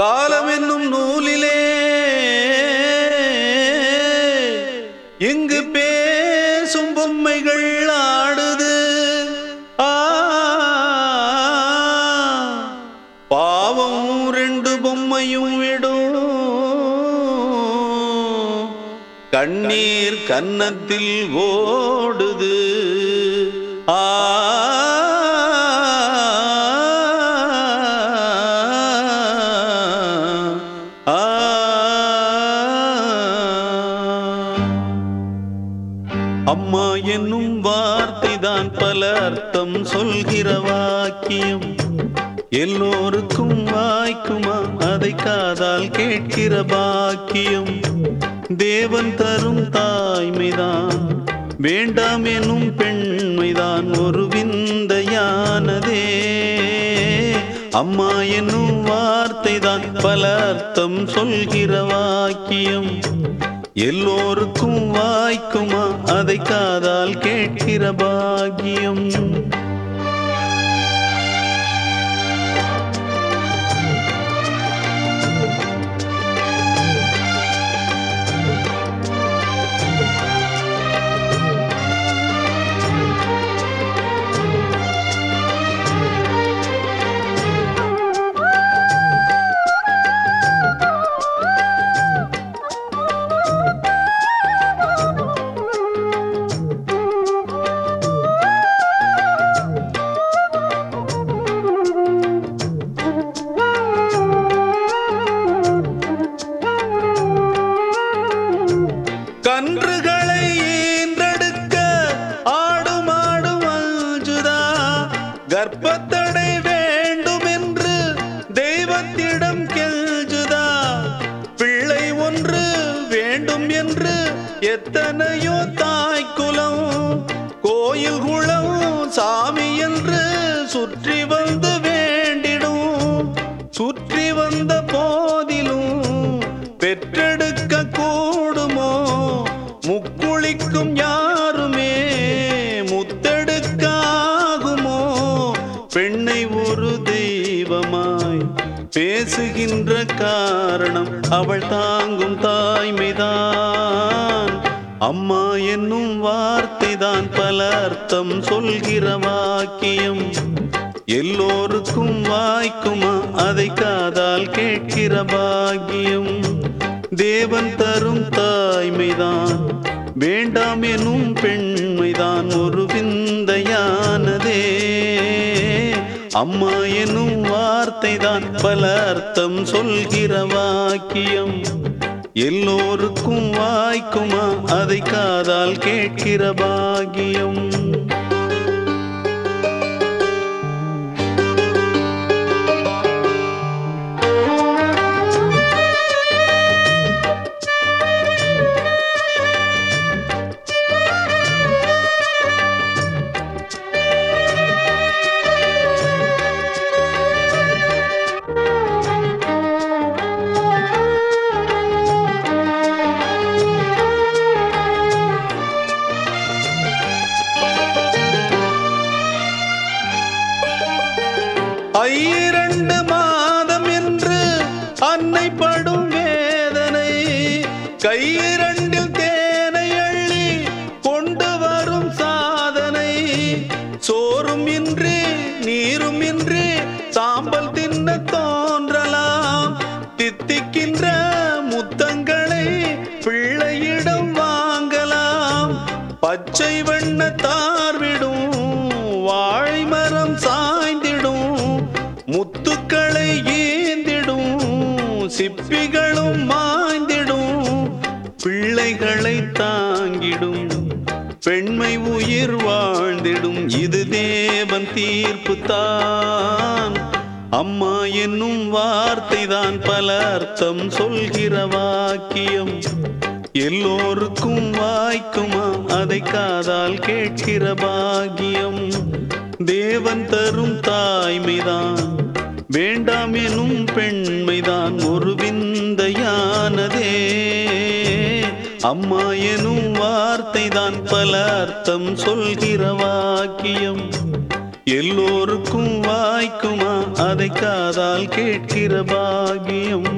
காலம் என்னும் நூலிலே இங்கு பேசும் பொம்மைகள் ஆடுது ஆ, பாவம் ரெண்டு பொம்மையும் விடும் கண்ணீர் கன்னத்தில் ஓடுது ஆ ஆ அம்மா என்னும் வார்த்தைதான் பல அர்த்தம் சொல்கிற வாக்கியம் எல்லோருக்கும் வாய்க்குமா அதை காதால் கேட்கிற பாக்கியம் தேவன் தரும் தாய்மைதான் வேண்டாம் எனும் பெண்மைதான் ஒரு விந்தையானதே அம்மா என்னும் வார்த்தைதான் பல அர்த்தம் சொல்கிற வாக்கியம் எல்லோருக்கும் வாய்க்குமா அதை காதால் கேட்கிற பாக்கியம் கன்றுகளை ஈன்றெடுக்க ஆடும் ஆடும் அஞ்சுதா கர்ப்பத்தடை வேண்டும் என்று தெய்வத்திடம் கெஞ்சுதா பிள்ளை ஒன்று வேண்டும் என்று எத்தனையோ தாய்க்குலம் கோயில் குளம் சாமி என்று சுற்றி வந்து வேண்டிடும் சுற்றி வந்த போதிலும் பெற்றெடுக்க கூடுமோ முக்குளிக்கும் யாருமே முத்தெடுக்காகுமோ பெண்ணை ஒரு தெய்வமாய் பேசுகின்ற காரணம் அவள் தாங்கும் தாய்மைதான் அம்மா என்னும் வார்த்தைதான் பல அர்த்தம் சொல்கிற வாக்கியம் எல்லோருக்கும் வாய்க்குமா அதை காதால் கேட்கிற பாக்கியம் தேவன் தரும் தாய்மைதான் வேண்டாம் எனும் பெண்மைதான் ஒரு விந்தையானதே அம்மா எனும் வார்த்தைதான் பல அர்த்தம் சொல்கிற வாக்கியம் எல்லோருக்கும் வாய்க்குமா அதை காதால் கேட்கிற பாக்கியம் ஐரண்டு மாதம் என்று அன்னை படும் வேதனை கையிரண்டில் தேனை அள்ளி கொண்டு வரும் சாதனை சோறும் இன்றி நீரும் இன்றி சாம்பல் தின்ன தோன்றலாம் தித்திக்கின்ற முத்தங்களை பிள்ளையிடம் வாங்கலாம் பச்சை வண்ண தார்விடும் வாழை மரம் சாய்ந்திடும் முத்துக்களை ஏந்திடும் சிப்பிகளும் மாய்ந்திடும் பிள்ளைகளை தாங்கிடும் பெண்மை உயிர் வாழ்ந்திடும் இது தேவன் தீர்ப்பு தான் அம்மா என்னும் வார்த்தைதான் பல அர்த்தம் சொல்கிற வாக்கியம் எல்லோருக்கும் வாய்க்குமா அதை காதால் கேட்கிற பாக்கியம் தேவன் தரும் தாய்மைதான் வேண்டாம் எனும் பெண்மைதான் ஒரு விந்தையானதே அம்மா எனும் வார்த்தைதான் பல அர்த்தம் சொல்கிற வாக்கியம் எல்லோருக்கும் வாய்க்குமா அதை காதால் கேட்கிற பாக்கியம்